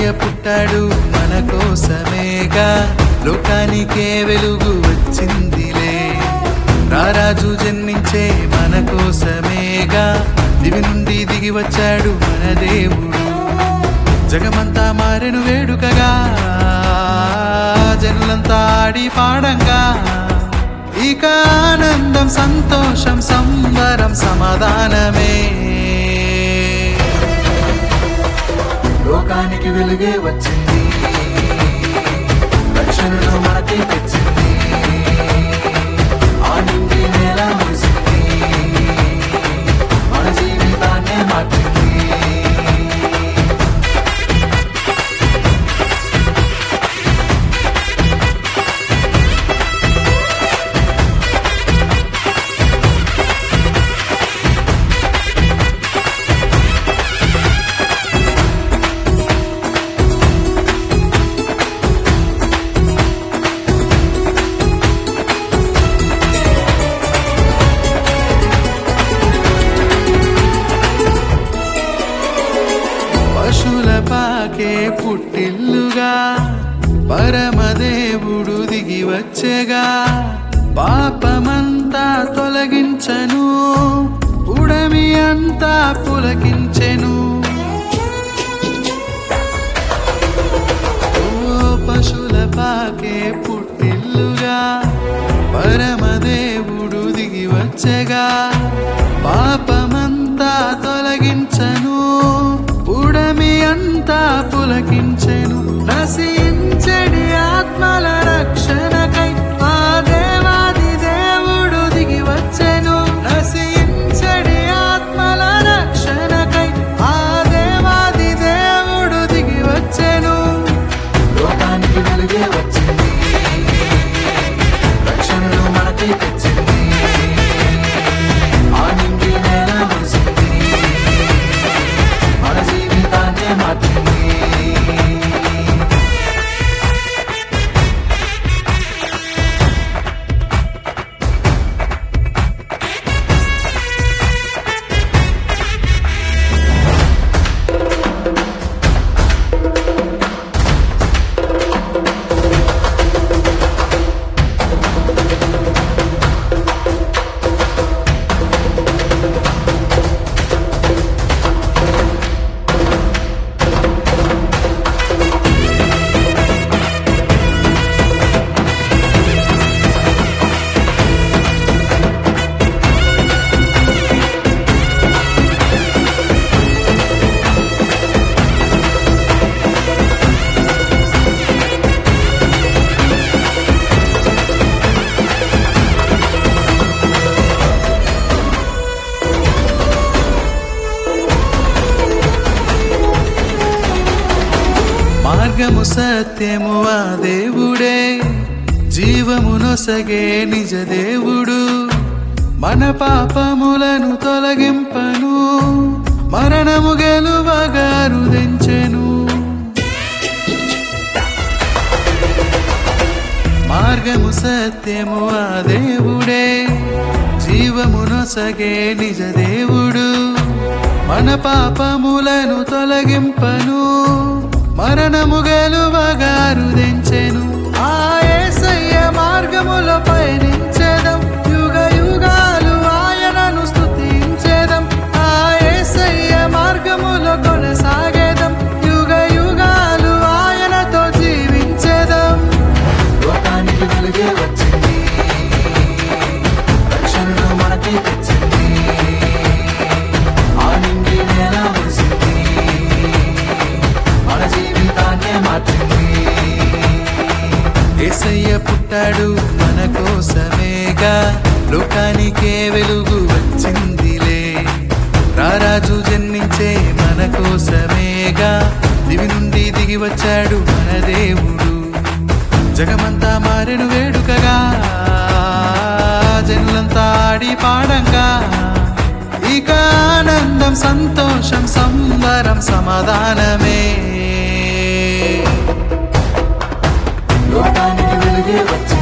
ఏసయ్య పుట్టాడు మన కోసమేగా లోకానికే వెలుగు వచ్చిందిలే రారాజు జన్మించే మన కోసమేగా దివి నుండి దిగి వచ్చాడు మన దేవుడు జగమంతా మారెను వేడుకగా జనులంతా ఆడి పాడంగా ఇక ఆనందం సంతోషం సంబరం సమాధానమే లోకానికి వెలుగే వచ్చింది రక్షణను మనకి తెచ్చింది ఆ నిండి నేల మురిసింది మన జీవితాన్నే మార్చింది పశుల పాకే పుట్టిల్లుగా పరమదేవుడు దిగి వచ్చేగా పాపమంతా తొలగించను ఉడమి అంతా పులకించెను ఓ పశుల పాకే పుట్టిల్లుగా పరమదేవుడు దిగి వచ్చగా పాపమంతా తొలగించను ఉడమి అంతా పులకించెను నశించడి ఆత్మల రక్షణకై ఆ దేవాది దేవుడు దిగి వచ్చెను నశించడి ఆత్మల రక్షణకై ఆ దేవాది దేవుడు దిగి వచ్చెను లోకానికి వెలుగే వచ్చింది రక్షణను మనకి తెచ్చింది ఆ నిండి నేల మురిసింది మన జీవితాన్నే మార్చింది మార్గము సత్యము ఆ దేవుడే జీవమునొసగే నిజ దేవుడు మన పాపములను తొలగింపను మరణము గెలువగారు దించెను మార్గము సత్యము ఆ దేవుడే జీవమునొసగే నిజ దేవుడు మన పాపములను తొలగింపను మరణము గెలువగారు దించెను ఆ యేసయ్య మార్గములో పయనించెదం యుగ యుగాలు ఆయనను స్తుతించెదం ఆ యేసయ్య మార్గములో కొనసాగేదం యుగ యుగాలు ఆయనతో జీవించెదం లోకానికి వెలుగే వచ్చింది రక్షణను మనకి తెచ్చింది ఆ నిండి నేల మురిసింది మన జీవితాన్నే మార్చింది ఏసయ్య పుట్టాడు మన కోసమేగా లోకానికే వెలుగు వచ్చిందిలే రారాజు జన్మించే మన కోసమేగా దివి నుండి దిగి వచ్చాడు మన దేవుడు జగమంతా మారెను వేడుకగా జనులంతా ఆడి పాడంగా ఇక ఆనందం సంతోషం సంబరం సమాధానమే లోకానికి వెలుగే వచ్చి